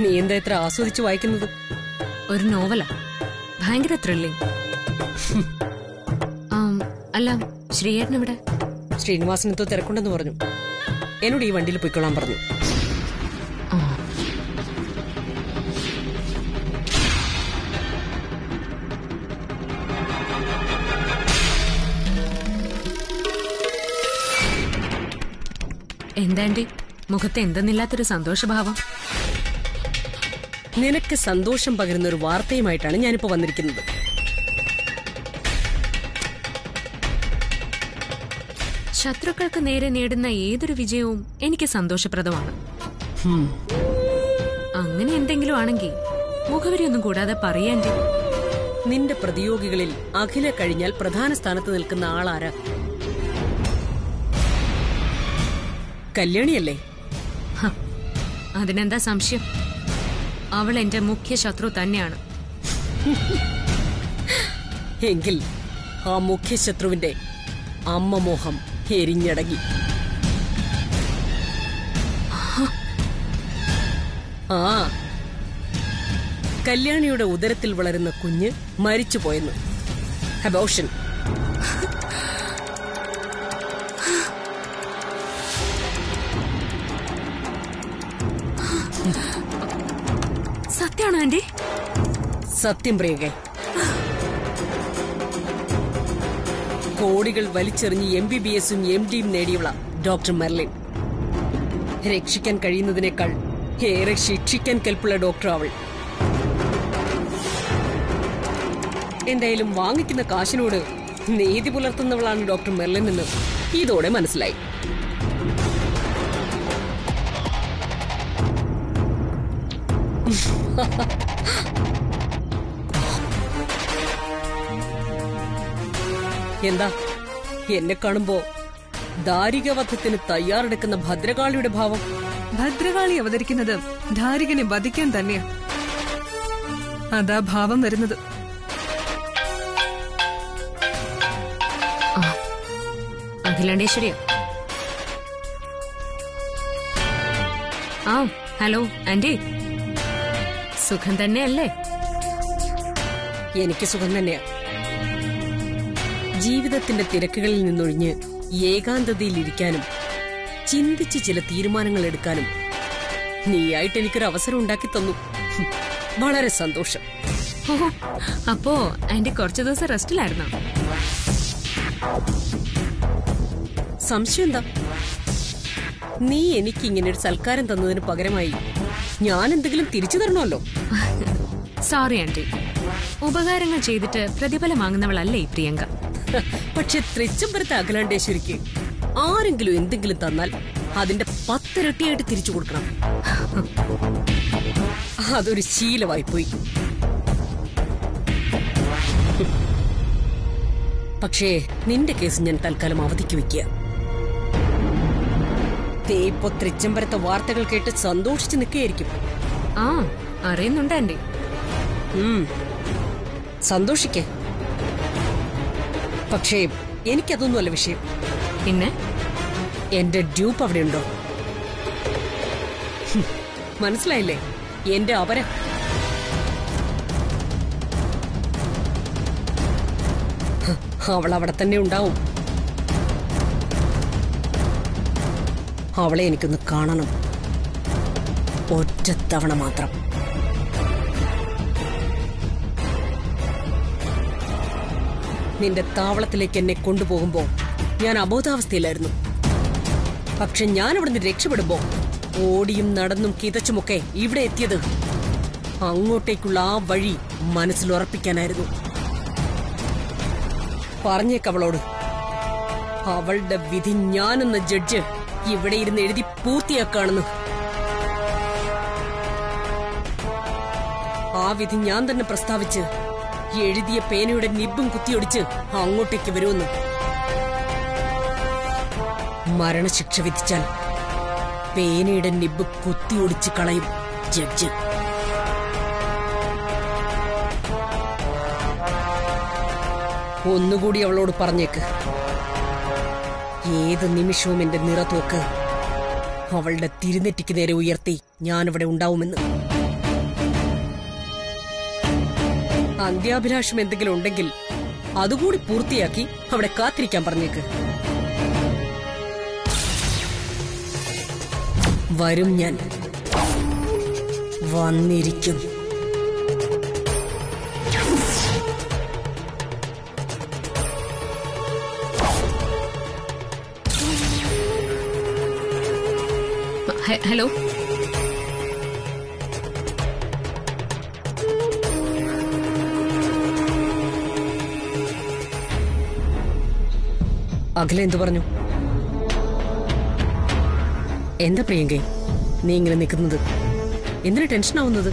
നീ എന്താ ഇത്ര ആസ്വദിച്ച് വായിക്കുന്നത് ഒരു നോവലാ ഭയങ്കര ത്രില്ലിംഗ് അല്ല ശ്രീയേട്ടൻ ഇവിടെ ശ്രീനിവാസനത്തോ തിരക്കുണ്ടെന്ന് പറഞ്ഞു എന്നോട് ഈ വണ്ടിയിൽ പൊയ്ക്കൊള്ളാൻ പറഞ്ഞു എന്താണ്ടി മുഖത്ത് എന്തെന്നില്ലാത്തൊരു സന്തോഷഭാവം നിനക്ക് സന്തോഷം പകരുന്ന ഒരു വാർത്തയുമായിട്ടാണ് ഞാനിപ്പോ വന്നിരിക്കുന്നത് ശത്രുക്കൾക്ക് നേരെ നേടുന്ന ഏതൊരു വിജയവും എനിക്ക് സന്തോഷപ്രദമാണ് ഹും. അങ്ങനെ എന്തെങ്കിലും ആണെങ്കിൽ മുഖവരിയൊന്നും കൂടാതെ പറയാൻ്റെ നിന്റെ പ്രതിയോഗികളിൽ അഖില കഴിഞ്ഞാൽ പ്രധാന സ്ഥാനത്ത് നിൽക്കുന്ന ആളാരാ കല്യാണിയല്ലേ ഹ, അതിനെന്താ സംശയം അവൾ എന്റെ മുഖ്യ ശത്രു തന്നെയാണ് എങ്കിൽ ആ മുഖ്യ ശത്രുവിന്റെ അമ്മ മോഹം എരിഞ്ഞടങ്ങി ആ കല്യാണിയുടെ ഉദരത്തിൽ വളരുന്ന കുഞ്ഞ് മരിച്ചുപോയെന്ന് അബോഷൻ സത്യമാണോ ആന്റി സത്യം പ്രിയകെ കോടികൾ വലിച്ചെറിഞ്ഞ് എം ബി ബി എസും എം ഡിയും നേടിയവള ഡോക്ടർ മെർലിൻ രക്ഷിക്കാൻ കഴിയുന്നതിനേക്കാൾ ഏറെ ശിക്ഷിക്കാൻ കെൽപ്പുള്ള ഡോക്ടർ അവൾ എന്തായാലും വാങ്ങിക്കുന്ന കാശിനോട് നീതി പുലർത്തുന്നവളാണ് ഡോക്ടർ മെർലിൻ എന്ന് ഇതോടെ മനസ്സിലായി എന്താ എന്നെ കാണുമ്പോ ദാരികവധത്തിന് തയ്യാറെടുക്കുന്ന ഭദ്രകാളിയുടെ ഭാവം ഭദ്രകാളി അവതരിക്കുന്നത് ധാരികനെ വധിക്കാൻ തന്നെയാ അതാ ഭാവം വരുന്നത് അഖിലാണ്ടേശ്വരിയാ ആ ഹലോ ആന്റി സുഖം തന്നെയല്ലേ എനിക്ക് സുഖം തന്നെയാ ജീവിതത്തിന്റെ തിരക്കുകളിൽ നിന്നൊഴിഞ്ഞ് ഏകാന്തതയിൽ ഇരിക്കാനും ചിന്തിച്ച് ചില തീരുമാനങ്ങൾ എടുക്കാനും നീയായിട്ട് എനിക്കൊരു അവസരം ഉണ്ടാക്കി തന്നു ഹും, വളരെ സന്തോഷം ഓ അപ്പോ ആന്റി കുറച്ചു ദിവസം റെസ്റ്റിലായിരുന്നോ സംശയം എന്താ നീ എനിക്ക് ഇങ്ങനെ ഒരു സൽക്കാരം തന്നതിന് പകരമായി ഞാൻ എന്തെങ്കിലും തിരിച്ചു തരണമല്ലോ സോറി ആന്റി ഉപകാരങ്ങൾ ചെയ്തിട്ട് പ്രതിഫലം വാങ്ങുന്നവളല്ലേ ഈ പ്രിയങ്ക പക്ഷെ തൃച്ചംബരത്തെ അഖിലാണ്ടേശ്വരിക്ക് ആരെങ്കിലും എന്തെങ്കിലും തന്നാൽ അതിന്റെ പത്തിരട്ടിയായിട്ട് തിരിച്ചു കൊടുക്കണം അതൊരു ശീലമായി പോയി പക്ഷേ നിന്റെ കേസ് ഞാൻ തൽക്കാലം അവധിക്ക് വെക്കുക ദേ ഇപ്പൊ തൃച്ചംബരത്തെ വാർത്തകൾ കേട്ട് സന്തോഷിച്ച് നിൽക്കുകയായിരിക്കും ആ അറിയുന്നുണ്ട് ആന്റി ഉം. സന്തോഷിക്കേ പക്ഷേ എനിക്കതൊന്നുമല്ല വിഷയം പിന്നെ എന്റെ ഡ്യൂപ്പ് അവിടെയുണ്ടോ ഹും, മനസ്സിലായില്ലേ എന്റെ അവര ഹ, അവൾ അവിടെ തന്നെ ഉണ്ടാവും അവളെ എനിക്കൊന്ന് കാണണം ഒറ്റത്തവണ മാത്രം നിന്റെ താവളത്തിലേക്ക് എന്നെ കൊണ്ടുപോകുമ്പോ ഞാൻ അബോധാവസ്ഥയിലായിരുന്നു പക്ഷെ ഞാൻ അവിടുന്ന് രക്ഷപ്പെടുമ്പോ ഓടിയും നടന്നും കിതച്ചുമൊക്കെ ഇവിടെ എത്തിയത് അങ്ങോട്ടേക്കുള്ള ആ വഴി മനസ്സിൽ ഉറപ്പിക്കാനായിരുന്നു പറഞ്ഞേക്കവളോട് അവളുടെ വിധി ഞാനെന്ന ജഡ്ജ് ഇവിടെ ഇരുന്ന് എഴുതി പൂർത്തിയാക്കാണെന്ന് ആ വിധി ഞാൻ തന്നെ പ്രസ്താവിച്ച് എഴുതിയ പേനയുടെ നിബും കുത്തിയൊടിച്ച് അങ്ങോട്ടേക്ക് വരുമെന്ന് മരണശിക്ഷ വിധിച്ചാൽ പേനയുടെ നിബ് കുത്തിയൊടിച്ച് കളയും ജഡ്ജ് ഒന്നുകൂടി അവളോട് പറഞ്ഞേക്ക് ഏത് നിമിഷവും എന്റെ നിറത്തോക്ക് അവളുടെ തിരുനെറ്റിക്ക് നേരെ ഉയർത്തി ഞാനിവിടെ ഉണ്ടാവുമെന്ന് അന്ത്യാഭിലാഷം എന്തെങ്കിലും ഉണ്ടെങ്കിൽ അതുകൂടി പൂർത്തിയാക്കി അവിടെ കാത്തിരിക്കാൻ പറഞ്ഞേക്ക് വരും ഞാൻ വന്നിരിക്കും ഹെ- ഹലോ അഖില എന്തു പറഞ്ഞു എന്താ പ്രിയങ്കേ നീ ഇങ്ങനെ നിൽക്കുന്നത് എന്തിനാ ടെൻഷൻ ആവുന്നത്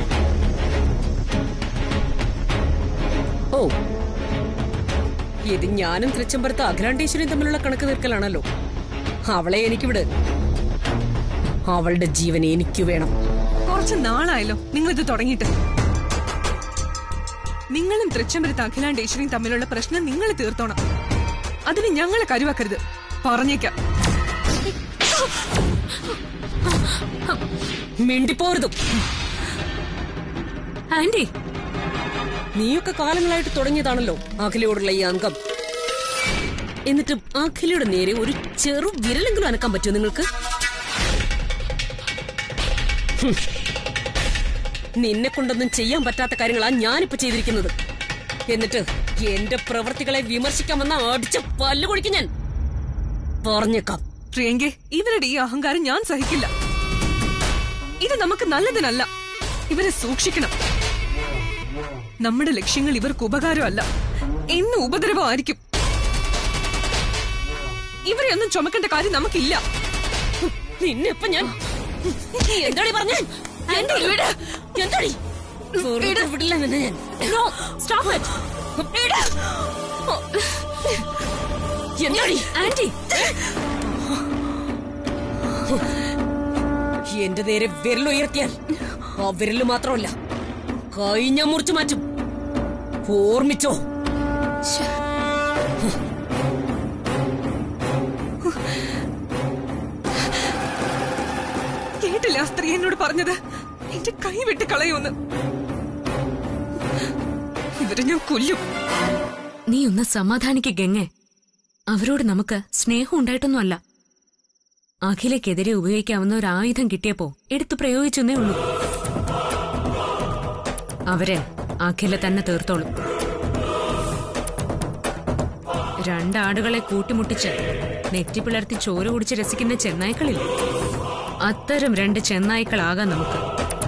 ഓ ഇത് ഞാനും തൃച്ചംബരത്ത് അഖിലാണ്ടേശ്വരിയും തമ്മിലുള്ള കണക്ക് തീർക്കലാണല്ലോ അവളെ എനിക്കിവിടെ അവളുടെ ജീവൻ എനിക്ക് വേണം കുറച്ച് നാളായല്ലോ നിങ്ങൾ ഇത് തുടങ്ങിയിട്ട് നിങ്ങളും തൃച്ചംബരത്ത് അഖിലാണ്ടേശ്വരിയും തമ്മിലുള്ള പ്രശ്നം നിങ്ങൾ തീർത്തോണം അതിന് ഞങ്ങളെ കരുവാക്കരുത് പറഞ്ഞേക്കാം മിണ്ടിപ്പോരുതും ആന്റി നീയൊക്കെ കാലങ്ങളായിട്ട് തുടങ്ങിയതാണല്ലോ അഖിലയോടുള്ള ഈ അംഗം എന്നിട്ടും അഖിലയുടെ നേരെ ഒരു ചെറു വിരലെങ്കിലും അനക്കാൻ പറ്റുമോ നിങ്ങൾക്ക് ഹും. നിന്നെ കൊണ്ടൊന്നും ചെയ്യാൻ പറ്റാത്ത കാര്യങ്ങളാ ഞാനിപ്പോ ചെയ്തിരിക്കുന്നത് എന്നിട്ട് എന്റെ പ്രവൃത്തികളെ വിമർശിക്കാമെന്ന അടിച്ച പല്ലു കൊടിക്കും ഞാൻ പറഞ്ഞേക്കാം പ്രിയങ്കെ ഇവരുടെ ഈ അഹങ്കാരം ഞാൻ സഹിക്കില്ല ഇത് നമുക്ക് നല്ലതിനല്ല ഇവരെ സൂക്ഷിക്കണം നമ്മുടെ ലക്ഷ്യങ്ങൾ ഇവർക്ക് ഉപകാരമല്ല എന്ന് ഉപദ്രവമായിരിക്കും ഇവരെ ഒന്നും ചുമക്കേണ്ട കാര്യം നമുക്കില്ല നിന്നെ ഇപ്പൊ ഞാൻ എന്താടി പറഞ്ഞേ എന്താടി വിട് എന്താടി വെറുതെ വിടില്ല നിന്നെ ഞാൻ നോ സ്റ്റോപ്പ് ഇറ്റ് എന്താടി ആന്റി എന്റെ നേരെ വിരലുയർത്തിയാൽ ആ വിരല് മാത്രമല്ല കൈ ഞാൻ മുറിച്ചു മാറ്റും ഓർമ്മിച്ചോ കേട്ടില്ല ആ സ്ത്രീ എന്നോട് പറഞ്ഞത് എന്റെ കൈ വിട്ട് കളയുമെന്ന് ഇവരെ ഞാൻ കൊല്ലും നീ ഒന്ന് സമാധാനിക്ക് ഗംഗെ അവരോട് നമുക്ക് സ്നേഹം ഉണ്ടായിട്ടൊന്നുമല്ല അഖിലയ്ക്കെതിരെ ഉപയോഗിക്കാവുന്ന ഒരു ആയുധം കിട്ടിയപ്പോ എടുത്തു പ്രയോഗിച്ചെന്നേ ഉള്ളൂ അവരെ അഖില തന്നെ തീർത്തോളും രണ്ടാടുകളെ കൂട്ടിമുട്ടിച്ച് നെറ്റിപ്പിളർത്തി ചോര കുടിച്ച് രസിക്കുന്ന ചെന്നായ്ക്കളില്ലേ അത്തരം രണ്ട് ചെന്നായ്ക്കളാകാം നമുക്ക്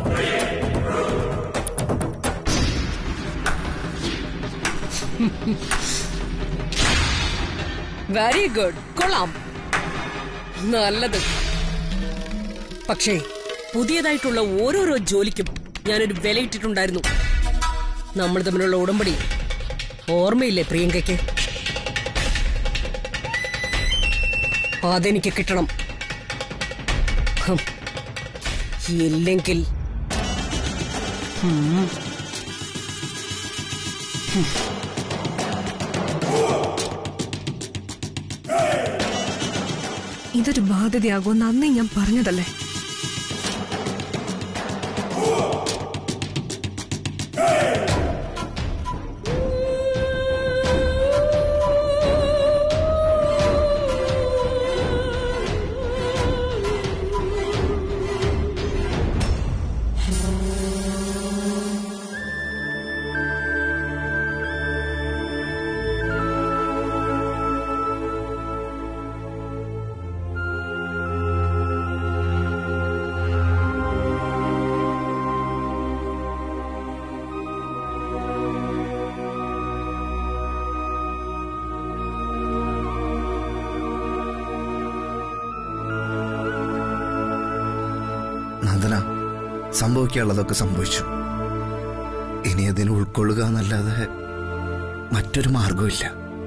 വെരി ഗുഡ് കൊള്ളാം നല്ലത് പക്ഷേ പുതിയതായിട്ടുള്ള ഓരോരോ ജോലിക്കും ഞാനൊരു വിലയിട്ടിട്ടുണ്ടായിരുന്നു നമ്മൾ തമ്മിലുള്ള ഉടമ്പടി ഓർമ്മയില്ലേ പ്രിയങ്കയ്ക്ക് അതെനിക്ക് കിട്ടണം ഹും. ഇല്ലെങ്കിൽ ഉം. ഇതൊരു ബാധ്യതയാകുമെന്ന് അന്നേ ഞാൻ പറഞ്ഞതല്ലേ നന്ദന സംഭവിക്കാനുള്ളതൊക്കെ സംഭവിച്ചു ഇനി അതിനെ ഉൾക്കൊള്ളുക എന്നല്ലാതെ മറ്റൊരു മാർഗമില്ല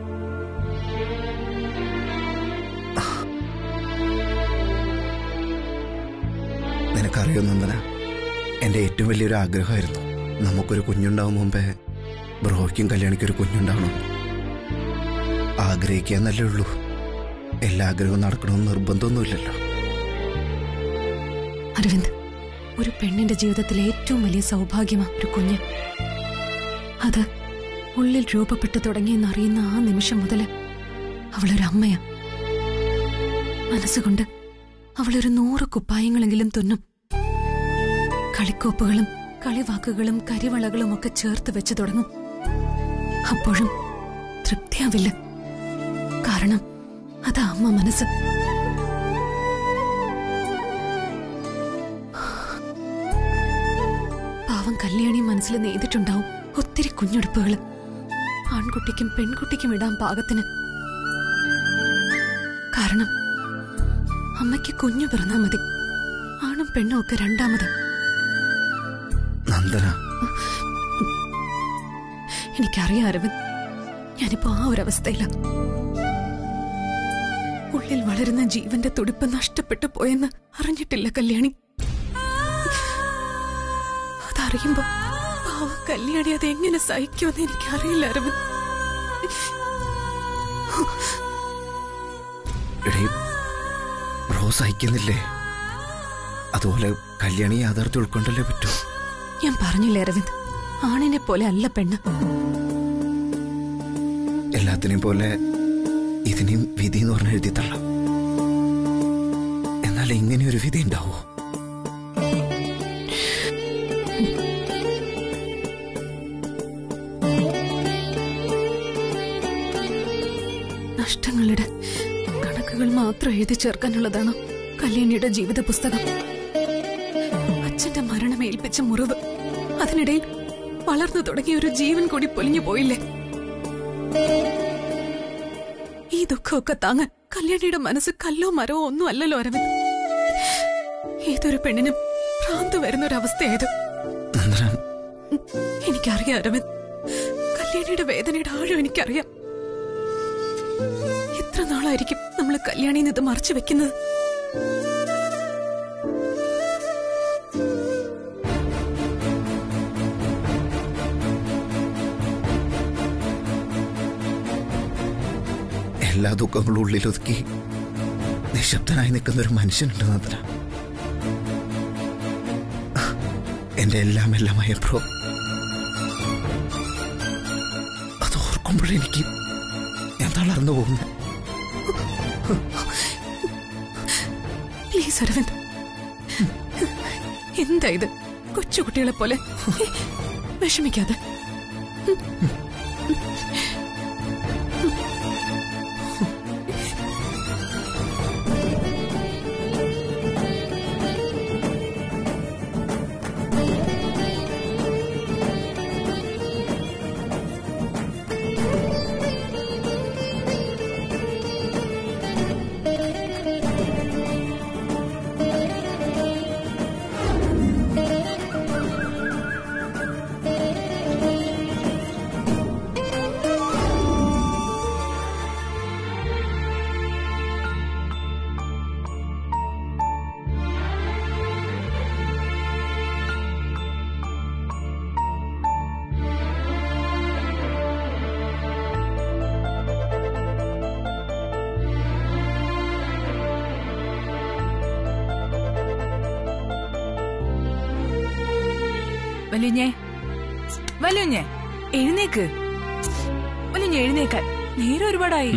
നിനക്കറിയോ നന്ദന എൻ്റെ ഏറ്റവും വലിയൊരു ആഗ്രഹമായിരുന്നു നമുക്കൊരു കുഞ്ഞുണ്ടാവും മുമ്പേ ബ്രോയ്ക്കും കല്യാണിക്കൊരു കുഞ്ഞുണ്ടാവണം ആഗ്രഹിക്കാന്നല്ലേ ഉള്ളൂ എല്ലാ ആഗ്രഹവും നടക്കണമെന്ന് നിർബന്ധമൊന്നുമില്ലല്ലോ അരവിന്ദ് ഒരു പെണ്ണിന്റെ ജീവിതത്തിലെ ഏറ്റവും വലിയ സൗഭാഗ്യമാ ഒരു കുഞ്ഞ് അത് ഉള്ളിൽ രൂപപ്പെട്ടു തുടങ്ങിയെന്നറിയുന്ന ആ നിമിഷം മുതല് അവളൊരമ്മയാ മനസ്സുകൊണ്ട് അവളൊരു നൂറ് കുപ്പായങ്ങളെങ്കിലും തുന്നും കളിക്കോപ്പുകളും കളിവാക്കുകളും കരിവളകളും ഒക്കെ ചേർത്ത് വെച്ച് തുടങ്ങും അപ്പോഴും തൃപ്തിയാവില്ല കാരണം അതാ അമ്മ മനസ്സ് പാവം കല്യാണി മനസ്സിൽ നെയ്തിട്ടുണ്ടാവും ഒത്തിരി കുഞ്ഞുടുപ്പുകള് ആൺകുട്ടിക്കും പെൺകുട്ടിക്കും ഇടാൻ പാകത്തിന് കാരണം അമ്മയ്ക്ക് കുഞ്ഞു പിറന്നാ മതി ആണും പെണ്ണും ഒക്കെ രണ്ടാമത് നന്ദന എനിക്കറിയാം അരവിന്ദ് ഞാനിപ്പോ ആ ഒരു അവസ്ഥയില ഉള്ളിൽ വളരുന്ന ജീവന്റെ തുടിപ്പ് നഷ്ടപ്പെട്ടു പോയെന്ന് അറിഞ്ഞിട്ടില്ല കല്യാണി അതറിയുമ്പോ പാവം കല്യാണി അത് എങ്ങനെ സഹിക്കുമെന്ന് എനിക്കറിയില്ല അരവിന്ദ് എടീ ബ്രോ സഹിക്കുന്നില്ലേ അതുപോലെ കല്യാണി യാഥാർത്ഥ്യം ഉൾക്കൊണ്ടല്ലേ പറ്റൂ ഞാൻ പറഞ്ഞില്ലേ അരവിന്ദ് ആണിനെ പോലെ അല്ല പെണ്ണ് എല്ലാത്തിനെയും പോലെ ഇതിനെയും വിധി എന്ന് പറഞ്ഞ് എഴുതി തള്ളാം എന്നാൽ ഇങ്ങനെ ഒരു വിധി ഉണ്ടാവോ നഷ്ടങ്ങളുടെ കണക്കുകൾ മാത്രം എഴുതി ചേർക്കാനുള്ളതാണോ കല്യാണിയുടെ ജീവിത പുസ്തകം അച്ഛന്റെ മരണം ഏൽപ്പിച്ച മുറിവ് അതിനിടയിൽ വളർന്നു തുടങ്ങിയ ഒരു ജീവൻ കൂടി പൊലിഞ്ഞു പോയില്ലേ ഈ ദുഃഖമൊക്കെ താങ്ങാൻ കല്യാണിയുടെ മനസ്സ് കല്ലോ മരമോ ഒന്നും അല്ലല്ലോ അരവിന്ദ് ഏതൊരു പെണ്ണിനും ഭ്രാന്ത് വരുന്നൊരവസ്ഥയായത് നന്ദന എനിക്കറിയാം അരവിന്ദ് കല്യാണിയുടെ വേദനയുടെ ആഴം എനിക്കറിയാം എത്ര നാളായിരിക്കും നമ്മൾ കല്യാണിന്ന് ഇത് മറച്ചു വെക്കുന്നത് എല്ലാ ദുഃഖങ്ങളും ഉള്ളിലൊതുക്കി നിശബ്ദനായി നിൽക്കുന്ന ഒരു മനുഷ്യനുണ്ട് നന്ദന എന്റെ എല്ലാം എല്ലാമായ ബ്രോ അത് ഓർക്കുമ്പോഴെനിക്ക് ഞാൻ തളർന്നു പോകുന്നു പ്ലീസ് അരവിന്ദ് എന്താ ഇത് കൊച്ചുകുട്ടികളെ പോലെ വിഷമിക്കാതെ വല്യുഞ്ഞേ വല്യുഞ്ഞേ എഴുന്നേക്ക് വല്യുഞ്ഞേ എഴുന്നേക്കാൻ നേരെ ഒരുപാടായി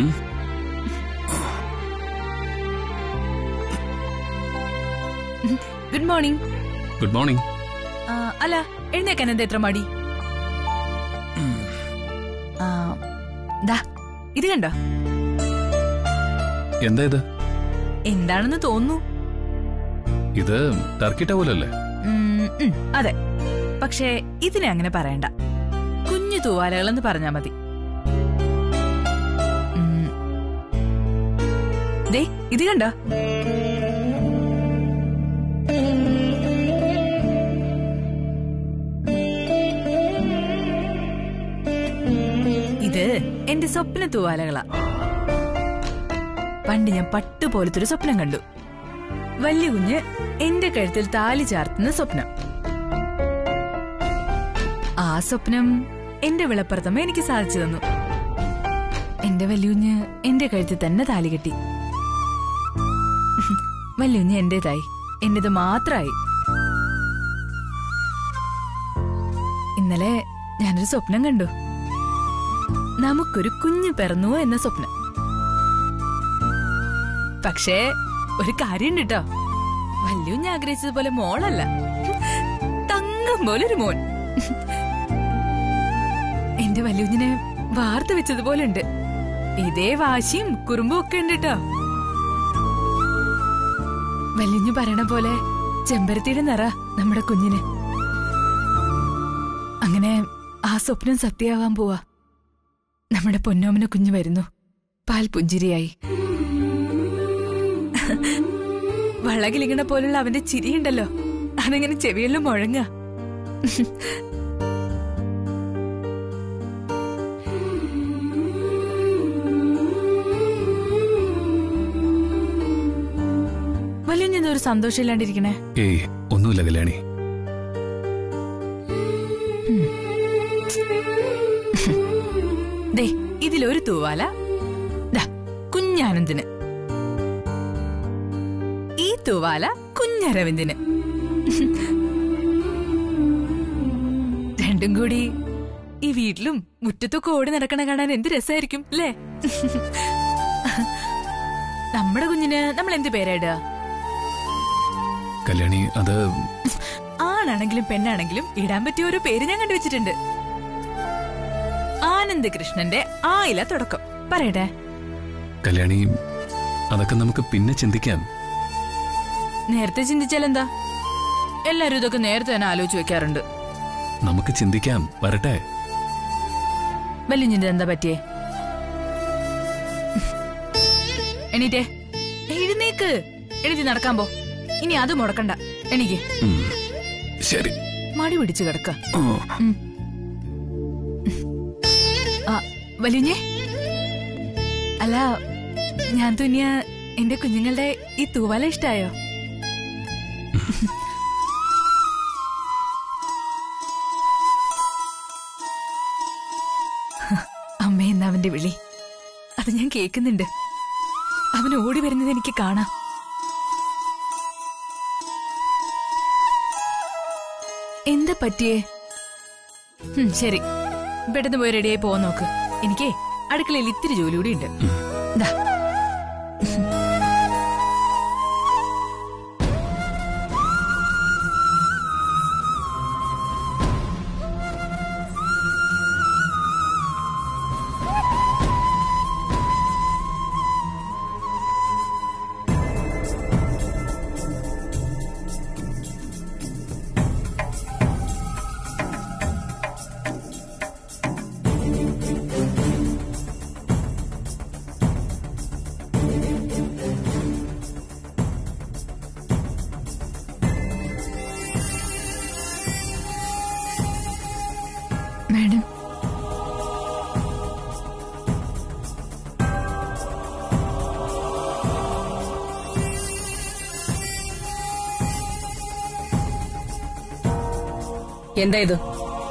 ഗുഡ് മോർണിംഗ് ഗുഡ് മോർണിംഗ് ആ, അല്ല എഴുന്നേക്കാൻ എന്താ എത്ര മടി ആ, ദാ ഇത് കണ്ടോ എന്താ ഇത് എന്താണെന്ന് തോന്നുന്നു ഇത് ടർക്കി ടവലല്ലേ ഉം, ഉം, അതെ പക്ഷേ ഇതിനെ അങ്ങനെ പറയണ്ട കുഞ്ഞു തൂവാലകളെന്ന് പറഞ്ഞാ മതി ഉം. ദേ ഇത് കണ്ടോ ഇത് എന്റെ സ്വപ്ന തൂവാലകളാ പണ്ട് ഞാൻ പട്ട് പോലത്തെ ഒരു സ്വപ്നം കണ്ടു വലിയ കുഞ്ഞ് എന്റെ കഴുത്തിൽ താലി ചാർത്തുന്ന സ്വപ്നം ആ സ്വപ്നം എന്റെ വിളപ്പുറത്തമ്മ എനിക്ക് സാധിച്ചു തന്നു എന്റെ വല്യുഞ്ഞ് എന്റെ കഴുത്തിൽ തന്നെ താലി കെട്ടി വല്യുഞ്ഞ് എന്റേതായി എന്റേത് മാത്രായി ഇന്നലെ ഞാൻ ഞാനൊരു സ്വപ്നം കണ്ടു നമുക്കൊരു കുഞ്ഞ് പിറന്നു എന്ന സ്വപ്നം പക്ഷേ ഒരു കാര്യമുണ്ട് കേട്ടോ വല്യുഞ്ഞ് ആഗ്രഹിച്ചതുപോലെ മോളല്ല തങ്കം പോലെ ഒരു മോൻ എന്റെ വല്യുഞ്ഞിനെ വാർത്ത വെച്ചതുപോലെ ഉണ്ട് ഇതേ വാശിയും കുറുമ്പും ഒക്കെ ഉണ്ട് കേട്ടോ വല്യുഞ്ഞ് പറയണ പോലെ ചെമ്പരത്തിയുടെ നിറ നമ്മുടെ കുഞ്ഞിന് അങ്ങനെ ആ സ്വപ്നം സത്യമാവാൻ പോവാ നമ്മുടെ പൊന്നോമന കുഞ്ഞ് വരുന്നു പാൽ പുഞ്ചിരിയായി വളകിലിങ്ങണ പോലുള്ള അവന്റെ ചിരിയുണ്ടല്ലോ അതിങ്ങനെ ചെവിയെല്ലാം മുഴങ്ങ വലിയ ഒരു സന്തോഷം ഇല്ലാണ്ടിരിക്കണേ ഏയ് ഒന്നുമില്ല കല്യാണി ദേ ഇതിലൊരു തൂവാല ദാ കുഞ്ഞാനന്ദിന് ഈ തൂവാല കുഞ്ഞരവിന്ദിന് രണ്ടും കൂടി ഈ വീട്ടിലും മുറ്റത്തൊക്കെ ഓടി നടക്കണ കാണാൻ എന്ത് രസമായിരിക്കും അല്ലേ നമ്മുടെ കുഞ്ഞിന് നമ്മൾ എന്ത് പേരായിടുക കല്യാണി അത് ആണാണെങ്കിലും പെണ്ണാണെങ്കിലും ഇടാൻ പറ്റിയ ഒരു പേര് ഞാൻ കണ്ടുവച്ചിട്ടുണ്ട് ആനന്ദ് കൃഷ്ണന്റെ ആയില തുടക്കം പറയട്ടെ കല്യാണി അതൊക്കെ നമുക്ക് പിന്നെ ചിന്തിക്കാം നേരത്തെ ചിന്തിച്ചാൽ എന്താ എല്ലാരും ഇതൊക്കെ നേരത്തെ തന്നെ ആലോചിച്ച് വെക്കാറുണ്ട് നമുക്ക് ചിന്തിക്കാം വരട്ടെ വല്യുഞ്ഞിന്റെ എന്താ പറ്റിയേ എണീറ്റേ എഴുന്നേക്ക് എണീറ്റ് നടക്കാൻ പോ ഇനി അത് മുടക്കണ്ട എണീക്ക് ഉം. ശരി മടി പിടിച്ച് കിടക്ക ഓ, ആ വല്യുഞ്ഞേ അല്ല ഞാൻ തുന്നിയ എന്റെ കുഞ്ഞുങ്ങളുടെ ഈ തൂവാല ഇഷ്ടായോ അമ്മ എന്ന അവന്റെ വിളി അത് ഞാൻ കേൾക്കുന്നുണ്ട് അവൻ ഓടി വരുന്നത് എനിക്ക് കാണാം എന്താ പറ്റിയേ ഉം, ശരി പെട്ടെന്ന് പോയി റെഡിയായി പോവാൻ നോക്ക് എനിക്കേ അടുക്കളയിൽ ഇത്തിരി ജോലി കൂടി ഉണ്ട് ദാ മാഡം എന്താ ഇത്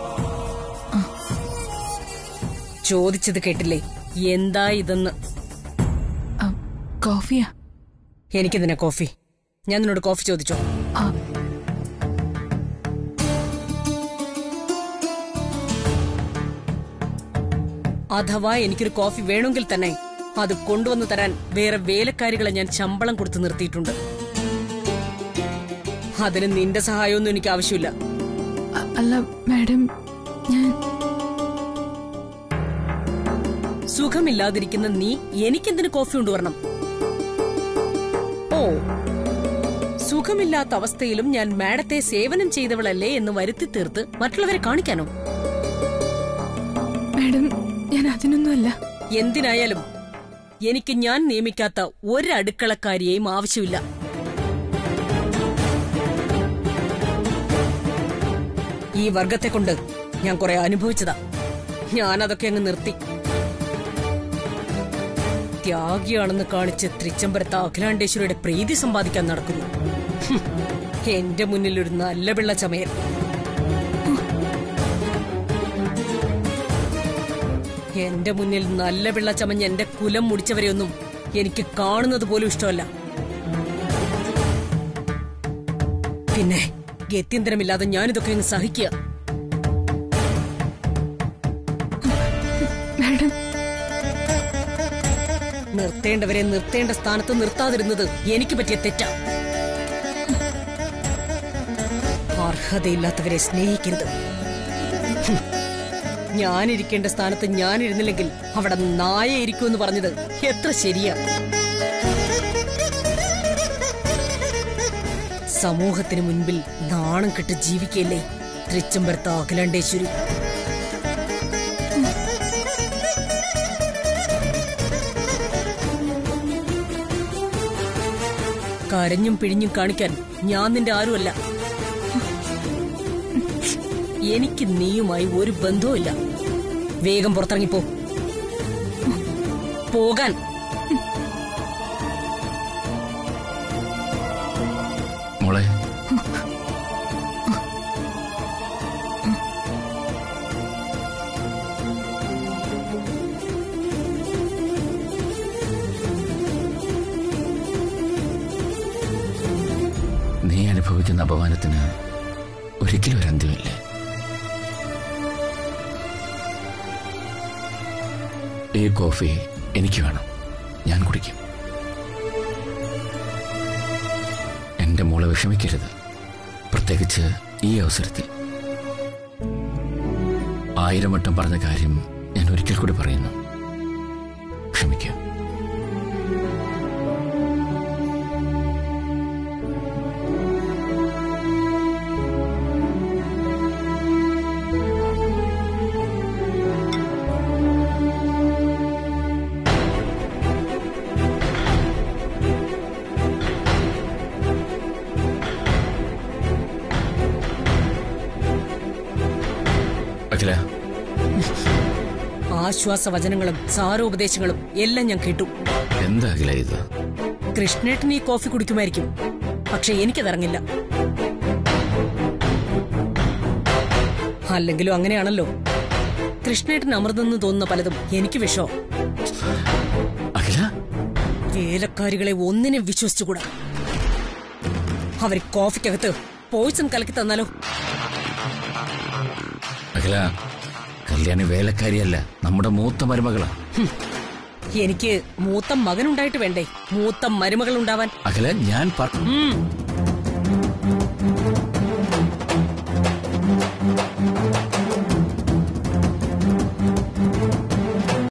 ചോദിച്ചത് കേട്ടില്ലേ എന്താ ഇതെന്ന് ആ, കോഫിയാ എനിക്കെന്തിനാ കോഫി ഞാൻ നിന്നോട് കോഫി ചോദിച്ചോ ആ, അഥവാ എനിക്കൊരു കോഫി വേണമെങ്കിൽ തന്നെ അത് കൊണ്ടുവന്ന് തരാൻ വേറെ വേലക്കാരികളെ ഞാൻ ശമ്പളം കൊടുത്ത് നിർത്തിയിട്ടുണ്ട് അതിന് നിന്റെ സഹായമൊന്നും എനിക്ക് ആവശ്യമില്ല അ- അല്ല മാഡം ഞാൻ സുഖമില്ലാതിരിക്കുന്ന നീ എനിക്കെന്തിന് കോഫി കൊണ്ടുവരണം ഓ സുഖമില്ലാത്ത അവസ്ഥയിലും ഞാൻ മാഡത്തെ സേവനം ചെയ്തവളല്ലേ എന്ന് വരുത്തി തീർത്ത് മറ്റുള്ളവരെ കാണിക്കാനോ മാഡം ഞാൻ അതിനൊന്നുമല്ല എന്തിനായാലും എനിക്ക് ഞാൻ നിയമിക്കാത്ത ഒരു അടുക്കളക്കാരിയെയും ആവശ്യമില്ല ഈ വർഗത്തെ കൊണ്ട് ഞാൻ കുറെ അനുഭവിച്ചതാ ഞാൻ അതൊക്കെ അങ്ങ് നിർത്തി ത്യാഗിയാണെന്ന് കാണിച്ച് തൃച്ചംബരത്ത് അഖിലാണ്ടേശ്വരിയുടെ പ്രീതി സമ്പാദിക്കാൻ നടക്കുന്നു ഹും, എന്റെ മുന്നിൽ ഒരു നല്ല പിള്ള ചമയൻ എന്റെ മുന്നിൽ നല്ല പിള്ള ചമഞ്ഞ് എന്റെ കുലം മുടിച്ചവരെയൊന്നും എനിക്ക് കാണുന്നത് പോലും ഇഷ്ടമല്ല പിന്നെ ഗത്യന്തരമില്ലാതെ ഞാനിതൊക്കെ അങ്ങ് സഹിക്കുക നിർത്തേണ്ടവരെ നിർത്തേണ്ട സ്ഥാനത്ത് നിർത്താതിരുന്നത് എനിക്ക് പറ്റിയ തെറ്റാ അർഹതയില്ലാത്തവരെ സ്നേഹിക്കരുത് ഹും. ഞാനിരിക്കേണ്ട സ്ഥാനത്ത് ഞാനിരുന്നില്ലെങ്കിൽ അവിടെ നായ ഇരിക്കുമെന്ന് പറഞ്ഞത് എത്ര ശരിയാ സമൂഹത്തിന് മുൻപിൽ നാണം കെട്ട് ജീവിക്കല്ലേ തൃച്ചംബരത്ത അഖിലാണ്ടേശ്വരി കരഞ്ഞും പിഴിഞ്ഞും കാണിക്കാൻ ഞാൻ നിന്റെ ആരുമല്ല എനിക്ക് നീയുമായി ഒരു ബന്ധവുമില്ല വേഗം പുറത്തിറങ്ങിപ്പോ പോകാൻ മോളെ നീ അനുഭവിക്കുന്ന അപമാനത്തിന് ഒരിക്കലും ഒരു അന്ത്യമില്ല ഈ കോഫി എനിക്ക് വേണം ഞാൻ കുടിക്കും എന്റെ മോളെ വിഷമിക്കരുത് പ്രത്യേകിച്ച് ഈ അവസരത്തിൽ ആയിരം വട്ടം പറഞ്ഞ കാര്യം ഞാൻ ഒരിക്കൽ കൂടി പറയുന്നു ക്ഷമിക്കുക അഖില ആശ്വാസവചനങ്ങളും സാരോപദേശങ്ങളും എല്ലാം ഞാൻ കേട്ടു എന്താ അഖില ഇത് കൃഷ്ണേട്ടൻ ഈ കോഫി കുടിക്കുമായിരിക്കും പക്ഷെ എനിക്കതിറങ്ങില്ല അല്ലെങ്കിലും അങ്ങനെയാണല്ലോ കൃഷ്ണേട്ടൻ അമൃതെന്ന് തോന്നുന്ന പലതും എനിക്ക് വിഷോ അഖില വേലക്കാരികളെ ഒന്നിനെ വിശ്വസിച്ചുകൂടാ അവർ കോഫിക്കകത്ത് പോയിസൺ കലക്കി തന്നാലോ അഖില കല്യാണി വേലക്കാരിയല്ല നമ്മുടെ മൂത്ത മരുമകളാ എനിക്ക് മൂത്ത മകനുണ്ടായിട്ട് വേണ്ടേ മൂത്ത മരുമകൾ ഉണ്ടാവാൻ അഖില ഞാൻ പറ ഉം